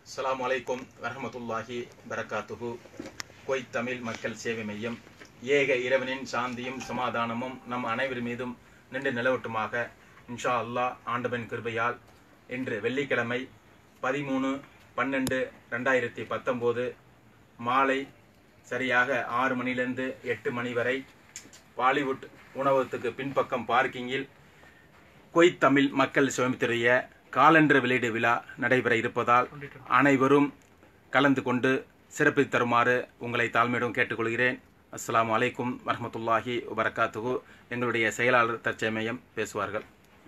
அஸ்ஸலாமு அலைக்கும் வரஹ்மத்துல்லாஹி பரக்காத்துஹு குவைத் தமிழ் மக்கள் சேவை மையம் ஏக இறைவனின் சாந்தியும் சமாதானமும் நம் அனைவர் மீதும் நின்று நிலவட்டுமாக இன்ஷா அல்லாஹ் ஆண்டவன் கிருபையால் இன்று வெள்ளிக்கிழமை பதிமூணு பன்னெண்டு ரெண்டாயிரத்தி பத்தொம்போது மாலை சரியாக ஆறு மணிலேருந்து எட்டு மணி வரை பாலிவுட் உணவகத்துக்கு பின்பக்கம் பார்க்கிங்கில் குவைத் தமிழ் மக்கள் சுயமித்துடைய காலண்டர் வெளியீடு விழா நடைபெற இருப்பதால் அனைவரும் கலந்து கொண்டு சிறப்பு தருமாறு உங்களை தாழ்மையிடம் கேட்டுக்கொள்கிறேன் அஸ்ஸலாமு அலைக்கும் வரஹ்மத்துல்லாஹி வபரகாத்துஹு எங்களுடைய செயலாளர் தற்சமயம் பேசுவார்கள்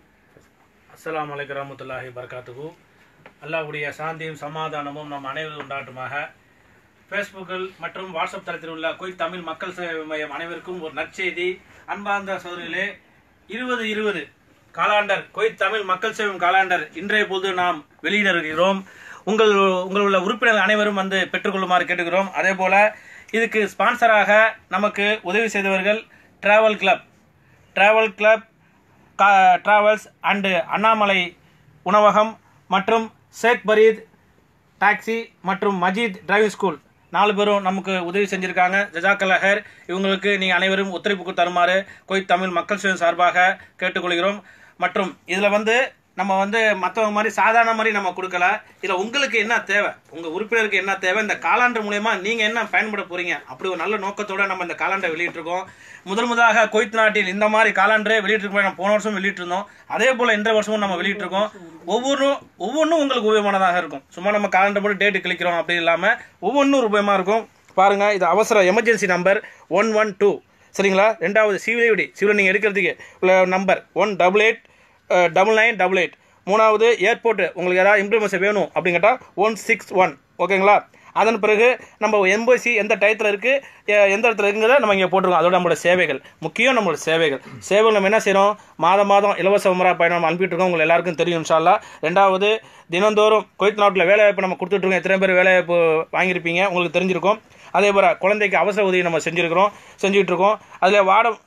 அஸ்ஸலாமு அலைக்கும் ரஹ்மத்துல்லாஹி பரகாத்துகு அல்லாஹ்வுடைய சாந்தியும் சமாதானமும் நம் அனைவரும் உண்டாட்டுமாக ஃபேஸ்புக்கில் மற்றும் வாட்ஸ்அப் தளத்தில் உள்ள குவைத் தமிழ் மக்கள் சேவை மையம் அனைவருக்கும் ஒரு நற்செய்தி அன்பார்ந்த சோதரிகளே இருபது இருபது காலாண்டர் குவைத் தமிழ் மக்கள் சேவை காலாண்டர் இன்றைய பொழுது நாம் வெளியிட இருக்கிறோம் உங்கள் உங்கள் உள்ள உறுப்பினர்கள் அனைவரும் வந்து பெற்றுக்கொள்ளுமாறு கேட்டுக்கிறோம் அதே போல இதுக்கு ஸ்பான்சராக நமக்கு உதவி செய்தவர்கள் travel club travel club travels and Annamalai உணவகம் மற்றும் ஷேக் பரீத் டாக்ஸி மற்றும் மஜீத் டிரைவிங் ஸ்கூல் நாலு பேரும் நமக்கு உதவி செஞ்சிருக்காங்க ஜஜாக்கல் அஹர் இவங்களுக்கு நீங்கள் அனைவரும் ஒத்துழைப்பு தருமாறு கோய் தமிழ் மக்கள் சேவை சார்பாக கேட்டுக்கொள்கிறோம் மற்றும் இதில் வந்து நம்ம வந்து மற்றவங்க மாதிரி சாதாரண மாதிரி நம்ம கொடுக்கல இதில் உங்களுக்கு என்ன தேவை உங்கள் உறுப்பினருக்கு என்ன தேவை இந்த காலாண்டு மூலயமா நீங்கள் என்ன பயன்பட போறீங்க அப்படி ஒரு நல்ல நோக்கத்தோட நம்ம இந்த காலாண்டை வெளியிட்டிருக்கோம் முதல் முதலாக குவைத் நாட்டில் இந்த மாதிரி காலாண்டரே வெளியிட்டிருக்கோம் நம்ம போன வருஷம் வெளியிட்டிருந்தோம் அதே போல் இந்த வருஷமும் நம்ம வெளியிட்டிருக்கோம் ஒவ்வொன்றும் ஒவ்வொன்றும் உங்களுக்கு உபயோகமானதாக இருக்கும் சும்மா நம்ம காலண்டர் போட்டு டேட்டு கிளிக்கிறோம் அப்படி இல்லாமல் ஒவ்வொன்றும் உபயோகமாக இருக்கும் பாருங்க இது அவசர emergency number one one two சரிங்களா ரெண்டாவது சிவிலிவிடி சிவில் நீங்கள் எடுக்கிறதுக்கு உள்ள number one double eight double nine double eight மூணாவது ஏர்போர்ட் உங்களுக்கு ஏதாவது இம்ப்ளிமெண்ட்ஸ் வேணும் அப்படின்னு கேட்டால் ஒன் சிக்ஸ் ஒன் ஓகேங்களா அதன் பிறகு நம்ம எம்பசி எந்த டயத்தில் இருக்குது எந்த இடத்துல இருக்குங்கிறத நம்ம இங்கே போட்டிருக்கோம் அதோட நம்மளோட சேவைகள் முக்கியம் நம்மளோட சேவைகள் சேவைகள் நம்ம என்ன செய்கிறோம் மாதம் மாதம் இலவச உமரா பயணம் நம்ம அனுப்பிட்டு இருக்கோம் உங்களுக்கு எல்லாருக்கும் தெரியும் இன்ஷால்லா ரெண்டாவது தினந்தோறும் குவைத் நாட்டில் வேலைவாய்ப்பு நம்ம கொடுத்துட்ருக்கோம் எத்தனை பேர் வேலைவாய்ப்பு வாங்கியிருப்பீங்க உங்களுக்கு தெரிஞ்சிருக்கும் அதே போல் குழந்தைக்கு அவசர உதவி நம்ம செஞ்சுருக்கிறோம் செஞ்சுக்கிட்டு இருக்கோம் அதில் வாடம்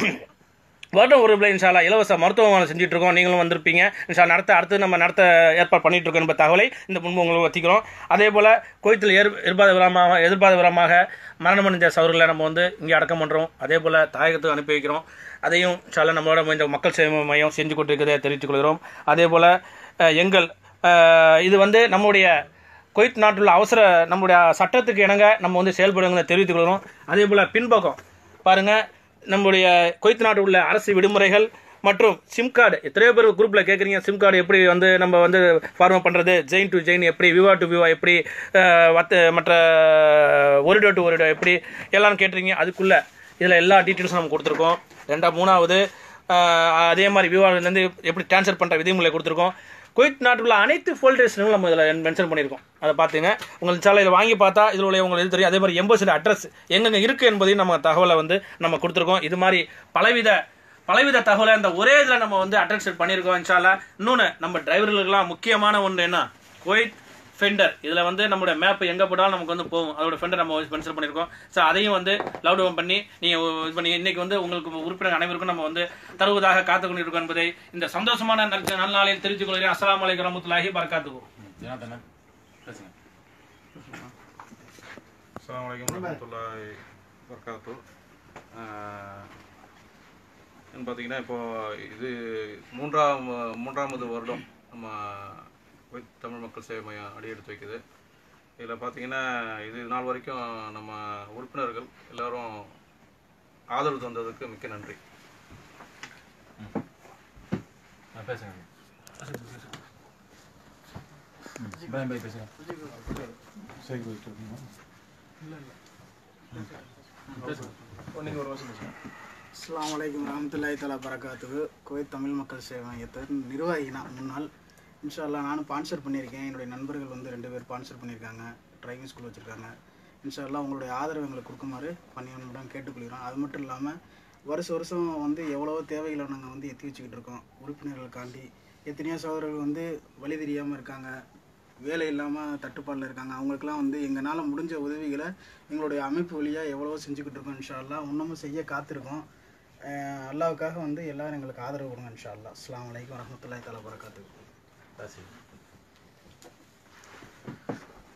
வருடம் ஒரு பிள்ளை இன்ஷால்லா இலவச மருத்துவமனை செஞ்சுட்டு இருக்கோம் நீங்களும் வந்திருப்பீங்க இன்ஷா நடத்த அடுத்து நம்ம நடத்த ஏற்பாடு பண்ணிட்டு இருக்கோம் என்ப தகவலை இந்த முன்பு உங்களுக்கு வச்சிக்கிறோம் அதே போல் கோயத்தில் ஏற் எதிர்பார்த்த விரமாக எதிர்பார்த்த விரமாக மரணமடைஞ்ச சவர்களை நம்ம வந்து இங்கே அடக்கம் பண்ணுறோம் அதே போல் தாயகத்துக்கு அனுப்பி வைக்கிறோம் அதையும் இன்ஷால்லா நம்மளோட இந்த மக்கள் சேவை மையம் செஞ்சு கொண்டிருக்கிறதை தெரிவித்துக் கொள்கிறோம் அதே போல் அஹ், எங்கள் அஹ், இது வந்து நம்முடைய குவைத் நாட்டில் அவசர நம்முடைய சட்டத்துக்கு இணங்க நம்ம வந்து செயல்படுங்கிறத தெரிவித்துக் கொள்கிறோம் அதே போல் பின்பக்கம் பாருங்கள் நம்முடைய குவைத் நாட்டில் உள்ள அரசு விடுமுறைகள் மற்றும் சிம் கார்டு எத்தனையோ பேர் குரூப்பில் கேட்குறீங்க சிம் கார்டு எப்படி வந்து நம்ம வந்து ஃபார்மேட் பண்ணுறது ஜெயின் டு ஜெயின் எப்படி விவா டு விவா எப்படி அஹ், மத்த மற்ற ஒரு டோ டு ஒரு டோ எப்படி எல்லாம் கேட்டிருக்கீங்க அதுக்குள்ளே இதில் எல்லா டீட்டெயில்ஸும் நம்ம கொடுத்துருக்கோம் ரெண்டா மூணாவது அஹ், அதே மாதிரி விவாவிலேருந்து எப்படி ட்ரான்ஸ்ஃபர் பண்ணுற விதிமுறை கொடுத்துருக்கோம் குவைத் நாட்டில் உள்ள அனைத்து ஃபோல்டர்ஸ்னும் நம்ம இதில் மென்ஷன் பண்ணியிருக்கோம் அதை பார்த்துங்க உங்களுக்கு சாலை இதை வாங்கி பார்த்தா இதில் உள்ள உங்களுக்கு இது தெரியும் அதே மாதிரி எம்பசியோட அட்ரஸ் எங்கெங்க இருக்குது என்பதையும் நம்ம தகவலை வந்து நம்ம கொடுத்துருக்கோம் இது மாதிரி பலவித பலவித தகவலை அந்த ஒரே இதில் நம்ம வந்து அட்ரஸ் பண்ணியிருக்கோம் இன்ஷால்லா இன்னொன்று நம்ம டிரைவர்களுக்கெல்லாம் முக்கியமான ஒன்று என்ன குவைத் ஃபெண்டர் இதில் வந்து நம்மளுடைய மேப் எங்கே போட்டாலும் நமக்கு வந்து போகும் அதோட ஃபெண்டர் நம்ம மென்ஷன் பண்ணியிருக்கோம் ஸோ அதையும் வந்து லவுட் டவுன் பண்ணி நீங்கள் இது பண்ணி இன்னைக்கு வந்து உங்களுக்கு உறுப்பினர் அனைவருக்கும் நம்ம வந்து தருவதாக காத்து கொண்டிருக்கோம் என்பதை இந்த சந்தோஷமான நல் நல்நாளில் தெரிவித்துக் கொள்கிறேன் அஸ்ஸலாமு அலைக்கும் வரமத்துல்லாஹி பரகாத்துக்கு பேசுங்க அஸ்ஸலாமு அலைக்கும் வரமத்துல்லாஹி வபரகாத்து பார்த்தீங்கன்னா இப்போ இது மூன்றாம் மூன்றாவது வருடம் நம்ம குவைத் தமிழ் மக்கள் சேவை மையம் அடியெடுத்து வைக்குது இதில் பார்த்தீங்கன்னா இது நாள் வரைக்கும் நம்ம உறுப்பினர்கள் எல்லாரும் ஆதரவு தந்ததுக்கு மிக்க நன்றி பேசுங்க பாய் பாய் பேசுங்க அஸ்லாம் வலைக்கம் வரமத்துல்லாஹி தலா பரகாத்துக்கு குவைத் தமிழ் மக்கள் சேவை மையத்தின் நிர்வாகி நான் முன்னாள் இன்ஷால்லா நானும் ஸ்பான்சர் பண்ணியிருக்கேன் என்னுடைய நண்பர்கள் வந்து ரெண்டு பேர் ஸ்பான்சர் பண்ணியிருக்காங்க டிரைவிங் ஸ்கூல் வச்சுருக்காங்க இன்ஷால்லா உங்களுடைய ஆதரவு எங்களுக்கு கொடுக்குமாறு பணியாளர்களிடம் கேட்டுக்கொள்கிறோம் அது மட்டும் இல்லாமல் வருஷ வருஷம் வந்து எவ்வளவோ தேவைகளை நாங்கள் வந்து எத்தி வச்சுக்கிட்டு இருக்கோம் உறுப்பினர்களுக்காண்டி எத்தனையோ சகோதரர்கள் வந்து வழி தெரியாமல் இருக்காங்க வேலை இல்லாமல் தட்டுப்பாடில் இருக்காங்க அவங்களுக்குலாம் வந்து எங்களால் முடிஞ்ச உதவிகளை எங்களுடைய அமைப்பு வழியாக எவ்வளவோ செஞ்சுக்கிட்டு இருக்கோம் இன்ஷா அல்லாஹ் இன்னமும் செய்ய காத்திருக்கோம் அஹ் அல்லாவுக்காக வந்து எல்லாரும் எங்களுக்கு ஆதரவு கொடுங்க இன்ஷா அல்லாஹ் அஸ்ஸலாமு அலைக்கும் வரஹ்மத்துல்லாஹி தஆலா வரகாத்துஹு பேசுங்க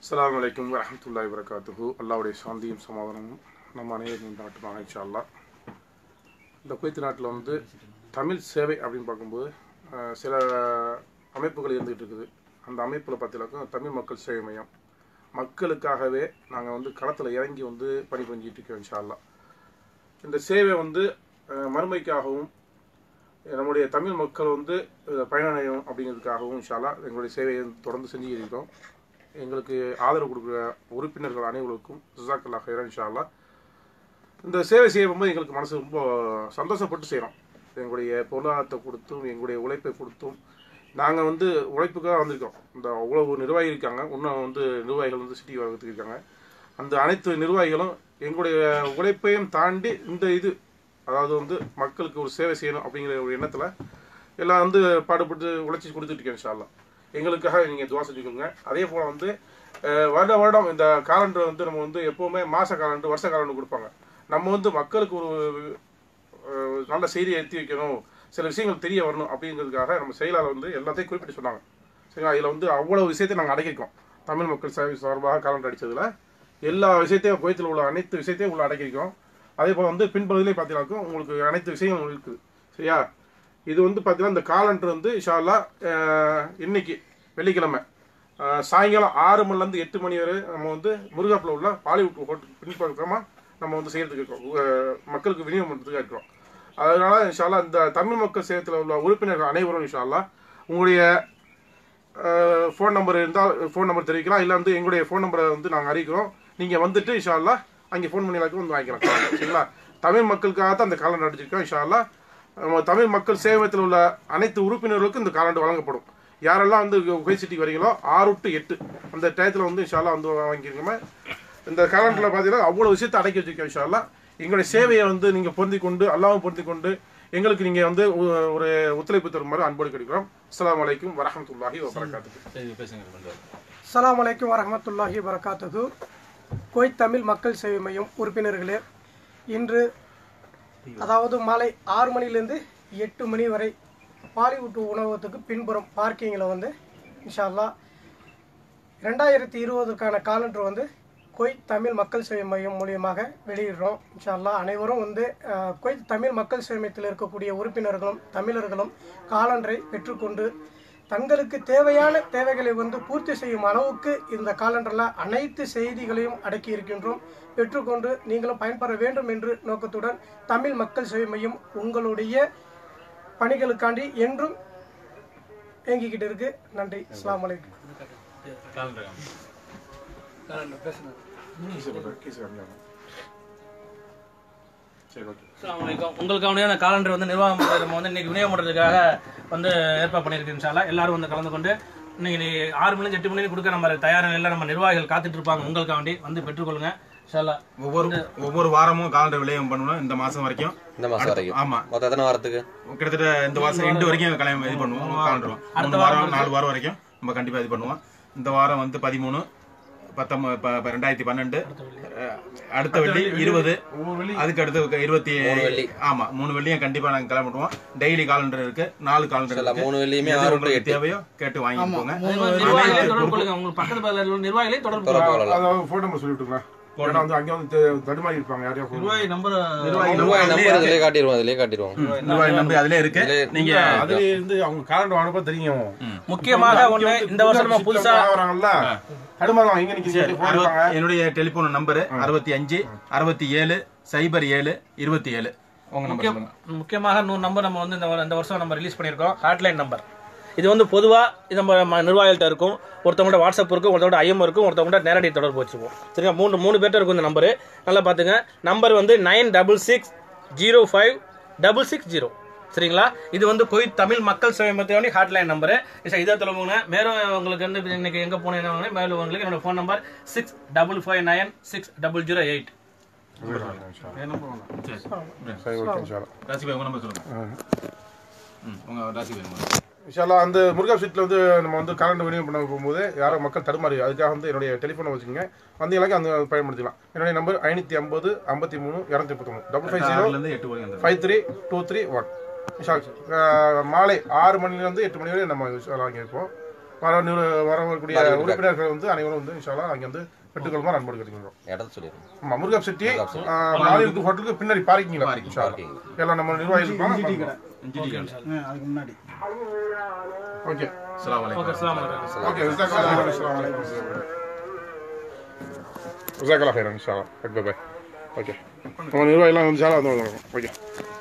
அஸ்ஸலாமு அலைக்கும் வரஹ்மத்துல்லாஹி வரகாத்துஹு அல்லாவுடைய சாந்தியும் சமாதானமும் நம்ம அனைவரும் நாட்டுமாக இன்ஷா அல்லாஹ் இந்த குவைத் நாட்டில் வந்து தமிழ் சேவை அப்படின்னு பார்க்கும்போது அஹ், சில அமைப்புகள் இருந்துகிட்டு இருக்குது அந்த அமைப்பில் பார்த்தீங்கன்னாக்கா தமிழ் மக்கள் சேவை மையம் மக்களுக்காகவே நாங்கள் வந்து களத்தில் இறங்கி வந்து பணி செஞ்சுட்டு இருக்கோம் இன்ஷா அல்லாஹ் இந்த சேவை வந்து அஹ், மறுமைக்காகவும் நம்முடைய தமிழ் மக்கள் வந்து அஹ், பயனடையும் அப்படிங்கிறதுக்காகவும் இன்ஷா அல்லாஹ் எங்களுடைய சேவையை தொடர்ந்து செஞ்சுக்கிட்டு இருக்கோம் எங்களுக்கு ஆதரவு கொடுக்குற உறுப்பினர்கள் அனைவருக்கும் ஜிசாக்கல்லா ஹைரா இன்ஷா அல்லாஹ் இந்த சேவை செய்யும்போது எங்களுக்கு மனசு ரொம்ப சந்தோஷப்பட்டு செய்கிறோம் எங்களுடைய பொருளாதாரத்தை கொடுத்தும் எங்களுடைய உழைப்பை கொடுத்தும் நாங்கள் வந்து உழைப்புக்காக வந்திருக்கோம் இந்த அவ்வளவு நிர்வாகி இருக்காங்க இன்னும் வந்து நிர்வாகிகள் வந்து சிட்டி வளர்த்துக்கு இருக்காங்க அந்த அனைத்து நிர்வாகிகளும் எங்களுடைய உழைப்பையும் தாண்டி இந்த இது அதாவது வந்து மக்களுக்கு ஒரு சேவை செய்யணும் அப்படிங்கிற ஒரு எண்ணத்தில் எல்லாம் வந்து பாடுபட்டு உழைச்சி கொடுத்துட்டு இருக்கேன் இன்ஷா அல்லாஹ் எங்களுக்காக நீங்கள் துவா செஞ்சுக்கோங்க அதே போல் வந்து அஹ், வருட வருடம் இந்த காலண்டர் வந்து நம்ம வந்து எப்போவுமே மாத காலண்டர் வருஷ காலண்டர் கொடுப்பாங்க நம்ம வந்து மக்களுக்கு ஒரு அஹ், நல்ல செய்தியை எடுத்து வைக்கணும் சில விஷயங்கள் தெரிய வரணும் அப்படிங்கிறதுக்காக நம்ம செயலாளர் வந்து எல்லாத்தையும் குறிப்பிட்டு சொன்னாங்க சரிங்களா இதில் வந்து அவ்வளோ விஷயத்தை நாங்கள் அடக்கியிருக்கோம் தமிழ் மக்கள் சேவை சார்பாக காலண்டர் அடித்ததில் எல்லா விஷயத்தையும் குவைத்தில் உள்ள அனைத்து விஷயத்தையும் உள்ள அடக்கியிருக்கோம் அதே போல் வந்து பின்பகுதியிலே பார்த்தீங்கன்னாக்கும் உங்களுக்கு அனைத்து விஷயங்களும் இருக்குது சரியா இது வந்து பார்த்தீங்கன்னா இந்த காலண்டர் வந்து இஷால்லா இன்னைக்கு வெள்ளிக்கிழமை அஹ், சாயங்காலம் ஆறு மணிலேருந்து எட்டு மணி வரை நம்ம வந்து முருகாப்பில் உள்ள பாலிவுட் ஹோட்டல் பின்பக்கமாக நம்ம வந்து செய்யறதுக்கு இருக்கோம் அஹ், மக்களுக்கு விநியோகம் பண்ணுறதுக்காக இருக்கிறோம் அதனால இன்ஷால்லா இந்த தமிழ் மக்கள் சேவத்தில் உள்ள உறுப்பினர்கள் அனைவரும் இன்ஷால்லா உங்களுடைய ஃபோன் நம்பர் இருந்தால் ஃபோன் நம்பர் தெரிவிக்கலாம் இல்லை வந்து எங்களுடைய ஃபோன் நம்பரை வந்து நாங்கள் அறிவிக்கிறோம் நீங்கள் வந்துட்டு இன்ஷால்லா அங்கே ஃபோன் பண்ணி எல்லாருக்கும் வந்து வாங்கிக்கலாம் சரிங்களா தமிழ் மக்களுக்காக தான் இந்த காலண்டர் அடிச்சிருக்கோம் இன்ஷால்லா நம்ம தமிழ் மக்கள் சேவத்தில் உள்ள அனைத்து உறுப்பினர்களுக்கும் இந்த காலண்டர் வழங்கப்படும் யாரெல்லாம் வந்து குவை சிட்டிக்கு வரீங்களோ ஆறு டு எட்டு அந்த டயத்தில் வந்து இன்ஷால்லா வந்து வாங்கிருக்கோமே இந்த காலண்டரில் பார்த்தீங்கன்னா அவ்வளோ விஷயத்தை அடக்கி வச்சிருக்கோம் இன்ஷால்லா எங்களுடைய சேவையை வந்து நீங்கள் பொருந்தி கொண்டு அல்லாவும் பொருந்தி கொண்டு எங்களுக்கு நீங்கள் வந்து ஒ- ஒரு ஒத்துழைப்பு தருமாறு அன்போடு கிடைக்கிறோம் அஸ்ஸலாமு அலைக்கும் வரஹ்மத்துல்லாஹி வபரகாத்துஹு சரி பேசுங்க கொஞ்சம். அஸ்ஸலாமு அலைக்கும் வரஹ்மத்துல்லாஹி வரகாத்துஹு குவைத் தமிழ் மக்கள் சேவை மையம் உறுப்பினர்களே இன்று அதாவது மாலை ஆறு மணிலேருந்து எட்டு மணி வரை பாலிவுட் உணவகத்துக்கு பின்புறம் பார்க்கிங்கில் வந்து இன்ஷா அல்லாஹ் ரெண்டாயிரத்தி இருபதுக்கான காலண்டர் வந்து குவைத் தமிழ் மக்கள் சேவை மையம் மூலியமாக வெளியிடுறோம் இன்ஷா அல்லாஹ் அனைவரும் வந்து அஹ், குவைத் தமிழ் மக்கள் சேவை மையத்தில் இருக்கக்கூடிய உறுப்பினர்களும் தமிழர்களும் காலண்டரை பெற்றுக்கொண்டு தங்களுக்கு தேவையான தேவைகளை வந்து பூர்த்தி செய்யும் அளவுக்கு இந்த காலண்டரில் அனைத்து செய்திகளையும் அடக்கி இருக்கின்றோம் பெற்றுக்கொண்டு நீங்களும் பயன்பெற வேண்டும் என்று நோக்கத்துடன் தமிழ் மக்கள் சேவை மையம் உங்களுடைய பணிகளுக்காண்டி என்றும் இயங்கிக்கிட்டு இருக்கு நன்றி அஸ்ஸலாமு அலைக்கும் காலண்டர் சரி ஓகே அஸ்ஸலாமு அலைக்கும் உங்களுக்கான அந்த காலண்டர் வந்து நிர்வாகம் பண்றது நம்ம வந்து இன்னைக்கு விநியோகம் பண்றதுக்காக வந்து ஏற்பாடு பண்ணியிருக்கு இன்ஷால்லா எல்லாரும் வந்து கலந்து கொண்டு இன்னைக்கு நீ ஆறு மணி எட்டு மணி கொடுக்க நம்ம தயார் எல்லாம் நம்ம நிர்வாகிகள் காத்துட்டு இருப்பாங்க உங்களுக்காண்டி வந்து பெற்றுக்கொள்ளுங்க இன்ஷால்லா ஒவ்வொரு ஒவ்வொரு வாரமும் காலண்டர் விலையம் பண்ணணும் இந்த மாசம் வரைக்கும் இந்த மாசம் வரைக்கும் ஆமா மொத்தம் எத்தனை வாரத்துக்கு கிட்டத்தட்ட இந்த மாசம் ரெண்டு வரைக்கும் கல்யாணம் இது பண்ணுவோம் காலண்டர் மூணு வாரம் நாலு வாரம் வரைக்கும் நம்ம கண்டிப்பா இது பண்ணுவோம் இந்த வாரம் வந்து பதிமூணு பத்தொன்பது ப- ப- ரெண்டாயிரத்தி பன்னெண்டு அஹ், அடுத்த வெள்ளி இருபது அதுக்கு அடுத்து இருபத்தி வெள்ளி. ஆமா மூணு வெள்ளியும் கண்டிப்பா நாங்க கிளம்பிடுவோம் டெய்லி காலண்டர் இருக்கு நாலு காலண்டர் இல்ல, இருக்கு மூணு வெள்ளியுமே எது ஆறு to உங்களுக்கு எட்டு. தேவையோ கேட்டு வாங்கிக்கோங்க நிர்வாகிகளையும் தொடர்பு கொள்ளுங்க உங்களுக்கு பக்கத்து பக்கத்துல உள்ள நிர்வாகிகளையும் தொடர்பு கொள்ளுங்க தொடர்பு கொள்ளலாம் அதாவது ஃபோன் நம்பர் சொல்லிவிட்டுங்களா ஏன்னா வந்து அங்கே வந்து த- தடுமாறி இருப்பாங்க யாரையா phone நிர்வாகி நிர்வாகி நம்பர் நம்பர் அதுலயே இதுலயே காட்டிடுவோம் இதுலயே காட்டிடுவோம் நிர்வாகி நம்பர் அதுலயே இருக்கு நீங்க அதுல இருந்து அவங்க காலண்டர் வாங்கினப்ப தெரியும் முக்கியமாக ஒண்ணு இந்த வருஷம் நம்ம புதுசா வராங்கல்ல தடுமாறுவாங்க எங்க நிக்க சரி, phone அறுபத்- எடுப்பாங்க. என்னுடைய டெலிபோன் நம்பர் அறுபத்தி அஞ்சு அறுபத்தி ஏழு சைபர் ஏழு இருபத்தி ஏழு உங்க நம்பர் முக்கியம் சொல்லுங்க முக்கியமாக நூறு நம்பர் நம்ம வந்து இந்த வ- இந்த வருஷம் நம்ம ரிலீஸ் பண்ணியிருக்கோம் ஹாட்லைன் நம்பர் இது வந்து பொதுவாக இது நம்ம ம- நிர்வாகிகள்ட்ட இருக்கும் ஒருத்தவங்கள்ட்ட வாட்ஸ்அப் இருக்கும் ஒருத்தவங்கள்ட்ட ஐஎம் இருக்கும் ஒருத்தவங்கள்ட்ட நேரடி தொடர்பு வச்சுருப்போம் சரிங்களா மூணு மூணு பேர்ட்ட இருக்கும் இந்த நம்பரு நல்லா பார்த்துங்க நம்பர் வந்து nine double six zero five double six zero சரிங்களா இது வந்து கொய் தமிழ் மக்கள் சேவை மத்திய ஹாட்லைன் நம்பரு இதை தொடங்குங்க மேலும் உங்களுக்கு வந்து இப்ப இன்னைக்கு எங்கே போனீங்கன்னா மேலும் உங்களுக்கு என்னோட phone number six double five nine six double zero eight சரி ஓகே இன்ஷால்லா ராசிபாய் உங்க நம்பர் சொல்லுங்க ம், உங்க ராசிபாய் நம்பர் இன்ஷால்லா அந்த முருகா ஸ்ட்ரீட்ல வந்து நம்ம வந்து காலண்டர் விநியோகம் பண்ண போகும்போது யாரோ மக்கள் தடுமாறி அதுக்காக வந்து என்னுடைய டெலிஃபோனை வச்சுக்கோங்க வந்தீங்களாக்க அந்த பயன்படுத்திக்கலாம் என்னுடைய நம்பர் ஐநூற்றி ஐம்பது ஐம்பத்தி மூணு இரநூத்தி முப்பத்தொன்று டபுள் ஃபைவ் ஜீரோ ஆறுல இருந்து எட்டு வரைக்கும் வந்துடும். Five three two three one மாலை ஆறு மணிலேருந்து எட்டு மணி வரை நம்ம இன்ஷால்லா அங்கே இருப்போம் வர நிறு- வரக்கூடிய வரக்கூடிய உறுப்பினர்கள் வந்து அனைவரும் வந்து இன்ஷால்லா அங்கே வந்து பெற்றுக்கொள்ளுமா அன்போடு கேட்டுக்கிறோம் இடத்த சொல்லிடுங்க ஆமா முருகா செட்டி மாநிலத்து ஹோட்டலுக்கு பின்னாடி பார்க்கிங்ல பார்க்கிங் எல்லாம் நம்ம நிர்வாகிகள் இருப்பாங்க. இன்ஜிடி கார்டு ஆ, அதுக்கு முன்னாடி ஓகே அஸ்ஸலாமு அலைக்கும் அஸ்ஸலாமு அலைக்கும். ஓகே ஜஸாக்கல்லாஹு அஸ்ஸலாமு அலைக்கும் ஜஸாக்கல்லாஹு ஹைரன் இன்ஷா அல்லாஹ் பை பை ஓகே நம்ம நிர்வாகிலாம் வந்து இன்ஷா அல்லாஹ் வந்து ஓகே